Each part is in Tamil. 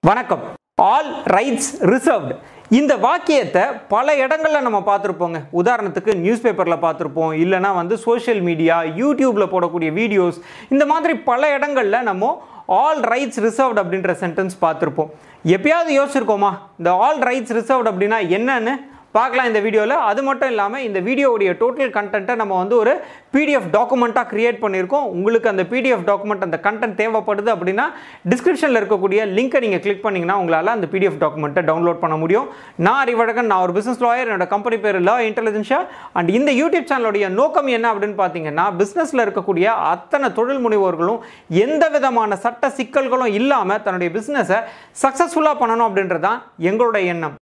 வணக்கம் ஆல் ரைட்ஸ் ரிசர்வ்டு இந்த வாக்கியத்தை பல இடங்கள்ல நம்ம பார்த்துருப்போங்க உதாரணத்துக்கு நியூஸ் பேப்பரில் பார்த்துருப்போம் இல்லைனா வந்து சோஷியல் மீடியா யூடியூப்ல போடக்கூடிய வீடியோஸ் இந்த மாதிரி பல இடங்கள்ல நம்ம ஆல் ரைட்ஸ் ரிசர்வ்டு அப்படின்ற சென்டென்ஸ் பார்த்துருப்போம் எப்பயாவது யோசிச்சிருக்கோமா இந்த ஆல் ரைட்ஸ் ரிசர்வ்டு அப்படின்னா என்னன்னு பார்க்கலாம் இந்த வீடியோவில் அது மட்டும் இல்லாமல் இந்த வீடியோவுடைய டோட்டல் கண்டென்ட்டை நம்ம வந்து ஒரு பிடிஎஃப் டாக்குமெண்ட்டாக கிரியேட் பண்ணியிருக்கோம் உங்களுக்கு அந்த பிடிஎஃப் டாக்குமெண்ட் அந்த கண்டென்ட் தேவைப்படுது அப்படின்னா டிஸ்கிரிப்ஷனில் இருக்கக்கூடிய லிங்கை நீங்கள் கிளிக் பண்ணிங்கன்னா உங்களால் அந்த பிடிஎஃப் டாக்குமெண்ட்டை டவுன்லோட் பண்ண முடியும் நான் அறிவழகன் நான் ஒரு பிஸ்னஸ் லாயர் என்னோட கம்பெனி பேர் லா இன்டெலிஜென்ஷா அண்ட் இந்த யூடியூப் சேனலுடைய நோக்கம் என்ன அப்படின்னு பார்த்தீங்கன்னா பிஸ்னஸில் இருக்கக்கூடிய அத்தனை தொழில் முனைவோர்களும் எந்த விதமான சட்ட சிக்கல்களும் இல்லாமல் தன்னுடைய பிஸ்னஸை சக்ஸஸ்ஃபுல்லாக பண்ணணும் அப்படின்றது தான் எங்களோட எண்ணம்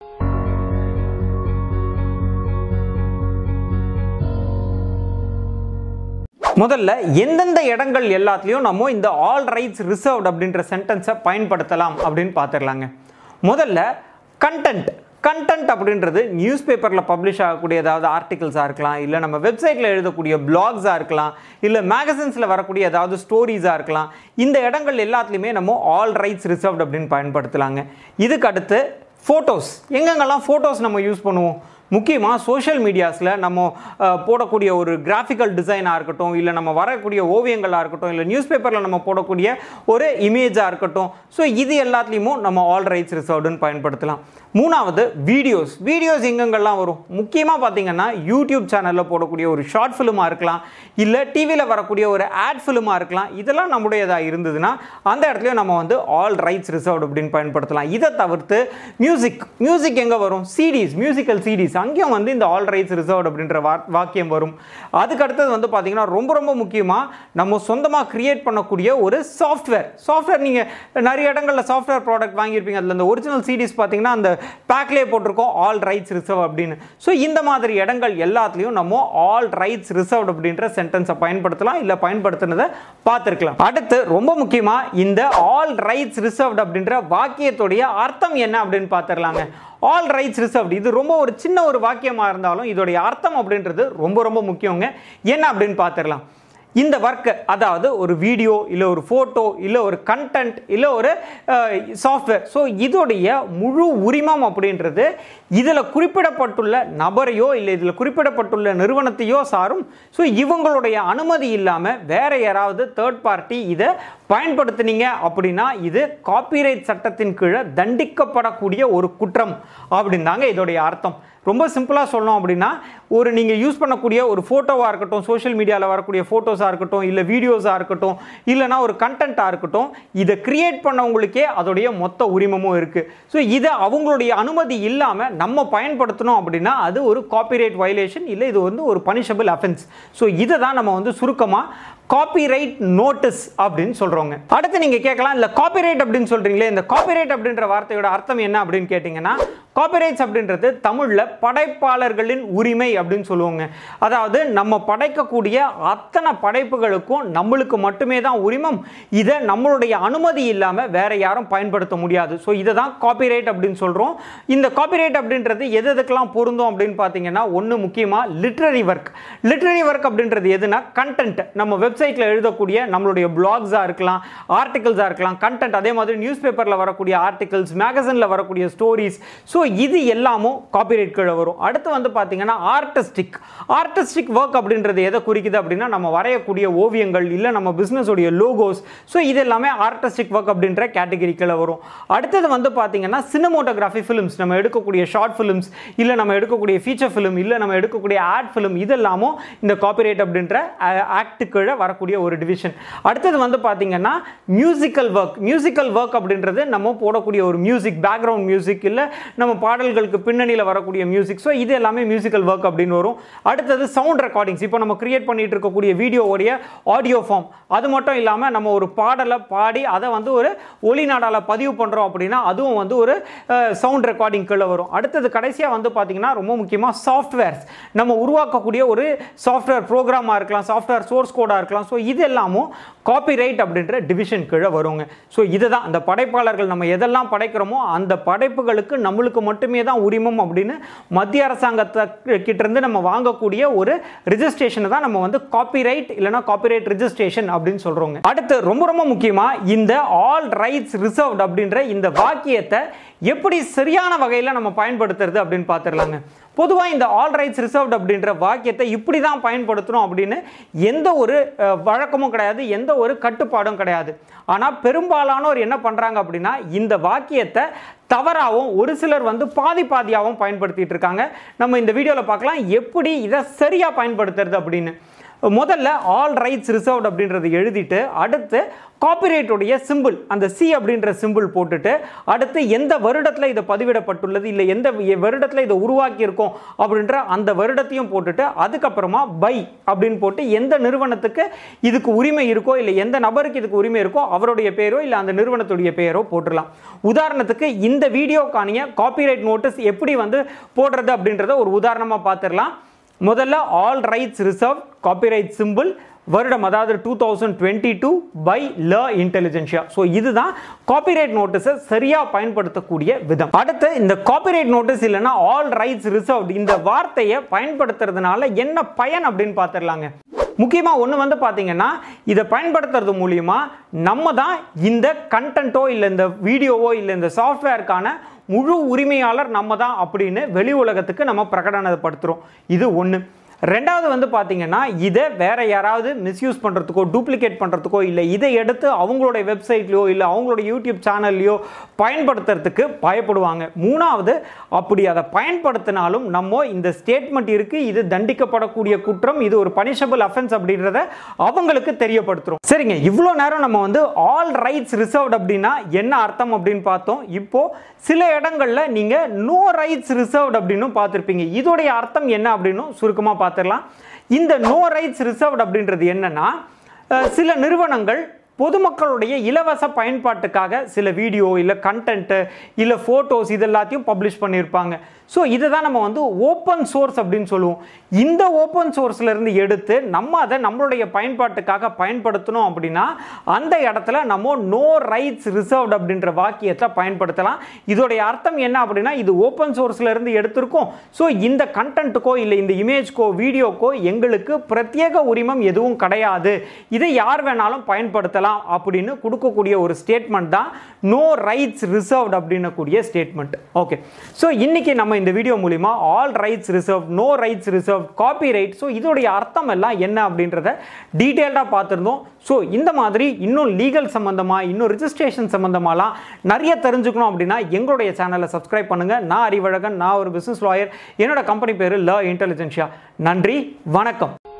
முதல்ல எந்தெந்த இடங்கள் எல்லாத்துலேயும் நம்ம இந்த ஆல் ரைட்ஸ் ரிசர்வ்ட் அப்படின்ற சென்டென்ஸை பயன்படுத்தலாம் அப்படின்னு பார்த்துடலாங்க முதல்ல கண்டென்ட் கண்டென்ட் அப்படின்றது நியூஸ் பேப்பரில் பப்ளிஷ் ஆகக்கூடிய ஏதாவது ஆர்டிகல்ஸாக இருக்கலாம் இல்லை நம்ம வெப்சைட்டில் எழுதக்கூடிய பிளாக்ஸாக இருக்கலாம் இல்லை மேகசின்ஸில் வரக்கூடிய ஏதாவது ஸ்டோரிஸாக இருக்கலாம் இந்த இடங்கள் எல்லாத்துலேயுமே நம்ம ஆல் ரைட்ஸ் ரிசர்வ்ட் அப்படின்னு பயன்படுத்தலாங்க இதுக்கு அடுத்து ஃபோட்டோஸ் எங்கெங்கெல்லாம் ஃபோட்டோஸ் நம்ம யூஸ் பண்ணுவோம் முக்கியமாக சோஷியல் மீடியாஸில் நம்ம அஹ், போடக்கூடிய ஒரு கிராஃபிக்கல் டிசைனாக இருக்கட்டும் இல்லை நம்ம வரக்கூடிய ஓவியங்களாக இருக்கட்டும் இல்லை நியூஸ் பேப்பரில் நம்ம போடக்கூடிய ஒரு இமேஜாக இருக்கட்டும் ஸோ இது எல்லாத்துலேயுமே நம்ம ஆல் ரைட்ஸ் ரிசர்வ்டுன்னு பயன்படுத்தலாம் மூணாவது வீடியோஸ் வீடியோஸ் எங்கெங்கெல்லாம் வரும் முக்கியமாக பார்த்தீங்கன்னா யூடியூப் சேனலில் போடக்கூடிய ஒரு ஷார்ட் ஃபிலிமாக இருக்கலாம் இல்லை டிவியில் வரக்கூடிய ஒரு ஆட் ஃபிலிமாக இருக்கலாம் இதெல்லாம் நம்முடையதாக இருந்ததுன்னா அந்த இடத்துலையும் நம்ம வந்து ஆல் ரைட்ஸ் ரிசர்வ்டு அப்படின்னு பயன்படுத்தலாம் இதை தவிர்த்து மியூசிக் மியூசிக் எங்கே வரும் சிடிஸ் மியூசிக்கல் சிடிஸ் அங்கேயும் வந்து இந்த ஆல் ரைட்ஸ் ரிசர்வ்டு அப்படின்ற வா- வாக்கியம் வரும் அதுக்கு அடுத்தது வந்து பார்த்தீங்கன்னா ரொம்ப ரொம்ப முக்கியமாக நம்ம சொந்தமாக கிரியேட் பண்ணக்கூடிய ஒரு சாஃப்ட்வேர் சாஃப்ட்வேர் நீங்கள் நிறைய இடங்களில் சாஃப்ட்வேர் ப்ராடக்ட் வாங்கியிருப்பீங்க அதில் அந்த ஒரிஜினல் சிடிஸ் பார்த்தீங்கன்னா அந்த பேக்லேயே போட்டிருக்கோம் ஆல் ரைட்ஸ் ரிசர்வ் அப்படின்னு ஸோ இந்த மாதிரி இடங்கள் எல்லாத்துலேயும் நம்ம ஆல் ரைட்ஸ் ரிசர்வ்டு அப்படின்ற சென்டென்ஸை பயன்படுத்தலாம் இல்லை பயன்படுத்தினதை பார்த்துருக்கலாம் அடுத்து ரொம்ப முக்கியமாக இந்த ஆல் ரைட்ஸ் ரிசர்வ்டு அப்படின்ற வாக்கியத்துடைய அர்த்தம் என்ன அப்படின்னு பார்த்துடலாங்க ஆல் ரைட்ஸ் ரிசர்வ்டு இது ரொம்ப ஒரு சின்ன ஒரு வாக்கியமாக இருந்தாலும் இதோடைய அர்த்தம் அப்படின்றது ரொம்ப ரொம்ப முக்கியங்க என்ன அப்படின்னு பார்த்துடலாம் இந்த ஒர்க்கு அதாவது ஒரு வீடியோ இல்லை ஒரு ஃபோட்டோ இல்லை ஒரு கண்டென்ட் இல்லை ஒரு சாஃப்ட்வேர் ஸோ இதோடைய முழு உரிமம் அப்படின்றது இதில் குறிப்பிடப்பட்டுள்ள நபரையோ இல்லை இதில் குறிப்பிடப்பட்டுள்ள நிறுவனத்தையோ சாரும் ஸோ இவங்களுடைய அனுமதி இல்லாமல் வேற யாராவது தேர்ட் பார்ட்டி இதை பயன்படுத்துனீங்க அப்படின்னா இது காப்பிரைட் சட்டத்தின் கீழே தண்டிக்கப்படக்கூடிய ஒரு குற்றம் அப்படின்னு தாங்க இதோடைய அர்த்தம் ரொம்ப சிம்பிளாக சொல்லணும் அப்படின்னா ஒரு நீங்கள் யூஸ் பண்ணக்கூடிய ஒரு ஃபோட்டோவாக இருக்கட்டும் சோஷியல் மீடியாவில் வரக்கூடிய ஃபோட்டோஸாக இருக்கட்டும் இல்லை வீடியோஸாக இருக்கட்டும் இல்லைனா ஒரு கண்டென்ட்டாக இருக்கட்டும் இதை கிரியேட் பண்ணவங்களுக்கே அதோடைய மொத்த உரிமமும் இருக்குது ஸோ இதை அவங்களுடைய அனுமதி இல்லாமல் நம்ம பயன்படுத்தணும் அப்படின்னா அது ஒரு காப்பிரைட் வயலேஷன் இல்லை இது வந்து ஒரு பனிஷபிள் அஃபென்ஸ் ஸோ இதை தான் நம்ம வந்து சுருக்கமாக காப்பிரைட் நோட்டீஸ் அப்படின்னு சொல்கிறோங்க அடுத்து நீங்கள் கேட்கலாம் இல்லை காப்பிரைட் அப்படின்னு சொல்கிறீங்களே இந்த காப்பிரைட் அப்படின்ற வார்த்தையோட அர்த்தம் என்ன அப்படின்னு கேட்டிங்கன்னா காப்பிரைட்ஸ் அப்படின்றது தமிழில் படைப்பாளர்களின் உரிமை அப்படின்னு சொல்லுவாங்க அதாவது நம்ம படைக்கக்கூடிய அத்தனை படைப்புகளுக்கும் நம்மளுக்கு மட்டுமே தான் உரிமம் இதை நம்மளுடைய அனுமதி இல்லாமல் வேற யாரும் பயன்படுத்த முடியாது ஸோ இதை தான் காப்பிரைட் அப்படின்னு சொல்கிறோம் இந்த காப்பிரைட் அப்படின்றது எது எதுக்கெல்லாம் பொருந்தும் அப்படின்னு பார்த்தீங்கன்னா ஒன்று முக்கியமாக லிட்ரரி ஒர்க் லிட்ரரி ஒர்க் அப்படின்றது எதுனா கண்டென்ட் நம்ம வெப்சைட்டில் எழுதக்கூடிய நம்மளுடைய பிளாக்ஸாக இருக்கலாம் ஆர்டிகல்ஸாக இருக்கலாம் கண்டென்ட் அதே மாதிரி நியூஸ் பேப்பரில் வரக்கூடிய ஆர்டிகல்ஸ் மேகசினில் வரக்கூடிய ஸ்டோரிஸ் ஸோ இது எல்லாமும் காப்பிரைட் கீழே வரும் அடுத்து வந்து பார்த்தீங்கன்னா ஆர்டிஸ்டிக் ஆர்டிஸ்டிக் ஒர்க் அப்படின்றது எதை குறிக்குது அப்படின்னா நம்ம வரையக்கூடிய ஓவியங்கள் இல்லை நம்ம பிஸ்னஸோடைய லோகோஸ் ஸோ இது எல்லாமே ஆர்டிஸ்டிக் ஒர்க் அப்படின்ற கேட்டகரி கீழே வரும் அடுத்தது வந்து பார்த்தீங்கன்னா சினிமோட்டோகிராஃபி ஃபிலிம்ஸ் நம்ம எடுக்கக்கூடிய ஷார்ட் ஃபிலிம்ஸ் இல்லை நம்ம எடுக்கக்கூடிய ஃபீச்சர் ஃபிலிம் இல்லை நம்ம எடுக்கக்கூடிய ஆட் ஃபிலிம் இதெல்லாமும் இந்த காப்பிரைட் அப்படின்ற ஆக்ட் கீழே வரக்கூடிய ஒரு டிவிஷன் அடுத்தது வந்து பார்த்தீங்கன்னா மியூசிக்கல் ஒர்க் மியூசிக்கல் ஒர்க் அப்படின்றது நம்ம போடக்கூடிய ஒரு மியூசிக் பேக்ரவுண்ட் மியூசிக் இல்லை நம்ம பாடல்களுக்கு பின்னணியில் வரக்கூடிய மியூசிக் ஸோ இது எல்லாமே மியூசிக்கல் ஒர்க் அப்படின்னு வரும் அடுத்தது சவுண்ட் ரெக்கார்டிங்ஸ் இப்போ நம்ம கிரியேட் பண்ணிட்டு இருக்கக்கூடிய வீடியோவுடைய ஆடியோ ஃபார்ம் அது மட்டும் இல்லாமல் நம்ம ஒரு பாடலை பாடி அதை வந்து ஒரு ஒலி நாடால பதிவு பண்ணுறோம் அப்படின்னா அதுவும் வந்து ஒரு சவுண்ட் ரெக்கார்டிங் கீழே வரும் அடுத்தது கடைசியாக வந்து பார்த்தீங்கன்னா ரொம்ப முக்கியமாக சாஃப்ட்வேர்ஸ் நம்ம உருவாக்கக்கூடிய ஒரு சாஃப்ட்வேர் ப்ரோக்ராமாக இருக்கலாம் சாஃப்ட்வேர் சோர்ஸ் கோடாக இருக்கலாம் இருக்கலாம் ஸோ இது எல்லாமும் காப்பிரைட் அப்படின்ற டிவிஷன் கீழே வருங்க ஸோ இதுதான் அந்த படைப்பாளர்கள் நம்ம எதெல்லாம் படைக்கிறோமோ அந்த படைப்புகளுக்கு நம்மளுக்கு மட்டுமே தான் உரிமம் அப்படின்னு மத்திய அரசாங்கத்தை கிட்ட இருந்து நம்ம வாங்கக்கூடிய ஒரு ரிஜிஸ்ட்ரேஷனை தான் நம்ம வந்து காப்பிரைட் இல்லைனா காப்பிரைட் ரிஜிஸ்ட்ரேஷன் அப்படின்னு சொல்றோங்க அடுத்து ரொம்ப ரொம்ப முக்கியமா இந்த ஆல் ரைட்ஸ் ரிசர்வ்ட் அப்படின்ற இந்த வாக்கியத்தை எப்படி சரியான வகையில் நம்ம பயன்படுத்துறது அப்படின்னு பார்த்துடலாங்க பொதுவாக இந்த ஆல் ரைட்ஸ் ரிசர்வ்ட் அப்படின்ற வாக்கியத்தை இப்படி தான் பயன்படுத்தணும் அப்படின்னு எந்த ஒரு அஹ், வழக்கமும் கிடையாது எந்த ஒரு கட்டுப்பாடும் கிடையாது ஆனால் பெரும்பாலானோர் என்ன பண்ணுறாங்க அப்படின்னா இந்த வாக்கியத்தை தவறாகவும் ஒரு சிலர் வந்து பாதி பாதியாகவும் பயன்படுத்திட்டு இருக்காங்க நம்ம இந்த வீடியோவில் பார்க்கலாம் எப்படி இதை சரியாக பயன்படுத்துறது அப்படின்னு முதல்ல ஆல் ரைட்ஸ் ரிசர்வ்ட் அப்படின்றத எழுதிட்டு அடுத்து காப்பிரைட்டுடைய சிம்பிள் அந்த சி அப்படின்ற சிம்பிள் போட்டுட்டு அடுத்து எந்த வருடத்தில் இது பதிவிடப்பட்டுள்ளது இல்லை எந்த வருடத்தில் இதை உருவாக்கியிருக்கோம் அப்படின்ற அந்த வருடத்தையும் போட்டுட்டு அதுக்கப்புறமா பை அப்படின்னு போட்டு எந்த நிறுவனத்துக்கு இதுக்கு உரிமை இருக்கோ இல்லை எந்த நபருக்கு இதுக்கு உரிமை இருக்கோ அவருடைய பேரோ இல்லை அந்த நிறுவனத்துடைய பெயரோ போட்டுடலாம் உதாரணத்துக்கு இந்த வீடியோக்கானிய காப்பிரைட் நோட்டீஸ் எப்படி வந்து போடுறது அப்படின்றத ஒரு உதாரணமாக பார்த்துடலாம் முதல்ல all rights reserve copyright simple வருடம் அதாவது two thousand twenty two by ல இன்டெலிஜென்ஷியா ஸோ இதுதான் காப்பிரைட் நோட்டீஸை சரியாக பயன்படுத்தக்கூடிய விதம் அடுத்து இந்த காப்பிரைட் நோட்டீஸ் இல்லைன்னா ஆல் ரைட்ஸ் ரிசர்வ்ட் இந்த வார்த்தையை பயன்படுத்துறதுனால என்ன பயன் அப்படின்னு பார்த்துடலாங்க முக்கியமாக ஒன்று வந்து பார்த்தீங்கன்னா இதை பயன்படுத்துறது மூலியமா நம்ம தான் இந்த கண்டென்ட்டோ இல்லை இந்த வீடியோவோ இல்லை இந்த சாஃப்ட்வேருக்கான முழு உரிமையாளர் நம்ம தான் அப்படின்னு வெளி உலகத்துக்கு நம்ம பிரகடனப்படுத்துகிறோம் இது ஒன்று ரெண்டாவது வந்து பார்த்தீங்கன்னா இதை வேற யாராவது மிஸ்யூஸ் பண்ணுறதுக்கோ டூப்ளிகேட் பண்ணுறதுக்கோ இல்லை இதை எடுத்து அவங்களுடைய வெப்சைட்லையோ இல்லை அவங்களோட யூடியூப் சேனல்லையோ பயன்படுத்துறதுக்கு பயப்படுவாங்க மூணாவது அப்படி அதை பயன்படுத்தினாலும் நம்ம இந்த ஸ்டேட்மெண்ட் இருக்குது இது தண்டிக்கப்படக்கூடிய குற்றம் இது ஒரு பனிஷபிள் அஃபென்ஸ் அப்படின்றத அவங்களுக்கு தெரியப்படுத்துகிறோம் சரிங்க இவ்வளோ நேரம் நம்ம வந்து ஆல் ரைட்ஸ் ரிசர்வ்ட் அப்படின்னா என்ன அர்த்தம் அப்படின்னு பார்த்தோம் இப்போ சில இடங்கள்ல நீங்க நோ ரைட்ஸ் ரிசர்வ்ட் அப்படின்னு பார்த்துருப்பீங்க இதோடைய அர்த்தம் என்ன அப்படின்னு சுருக்கமாக பார்த்துடலாம் இந்த நோ ரைட்ஸ் ரிசர்வ்ட் அப்படின்றது என்னன்னா அஹ், சில நிறுவனங்கள் பொதுமக்களுடைய இலவச பயன்பாட்டுக்காக சில வீடியோ இல்லை கண்டென்ட்டு இல்லை ஃபோட்டோஸ் இது எல்லாத்தையும் பப்ளிஷ் பண்ணியிருப்பாங்க ஸோ இதை தான் நம்ம வந்து ஓப்பன் சோர்ஸ் அப்படின்னு சொல்லுவோம் இந்த ஓப்பன் இருந்து எடுத்து நம்ம அதை நம்மளுடைய பயன்பாட்டுக்காக பயன்படுத்தணும் அப்படின்னா அந்த இடத்துல நம்ம நோ ரைட்ஸ் ரிசர்வ்ட் அப்படின்ற வாக்கியத்தை பயன்படுத்தலாம் இதோடைய அர்த்தம் என்ன அப்படின்னா இது ஓப்பன் இருந்து எடுத்திருக்கோம் ஸோ இந்த கண்டென்ட்டுக்கோ இல்லை இந்த இமேஜ்க்கோ வீடியோக்கோ எங்களுக்கு பிரத்யேக உரிமம் எதுவும் கிடையாது இதை யார் வேணாலும் பயன்படுத்தலாம் அப்படின்னு கொடுக்கக்கூடிய ஒரு ஸ்டேட்மெண்ட் தான் நோ ரைட்ஸ் ரிசர்வ்ட் அப்படின்னக்கூடிய ஸ்டேட்மெண்ட் ஓகே ஸோ இன்னைக்கு நம்ம இந்த வீடியோ மூலிமா all rights reserve no rights reserve copyright so இதோடைய அர்த்தம் எல்லாம் என்ன அப்படின்றத டீட்டெயில்டாக பார்த்துருந்தோம் ஸோ இந்த மாதிரி இன்னும் லீகல் சம்மந்தமாக இன்னும் ரிஜிஸ்ட்ரேஷன் சம்மந்தமாலாம் நிறைய தெரிஞ்சுக்கணும் அப்படின்னா எங்களுடைய சேனலை சப்ஸ்கிரைப் பண்ணுங்கள் நான் அறிவழகன் நான் ஒரு பிஸ்னஸ் லாயர் என்னோட கம்பெனி பேர் ல இன்டெலிஜென்ஷியா நன்றி வணக்கம்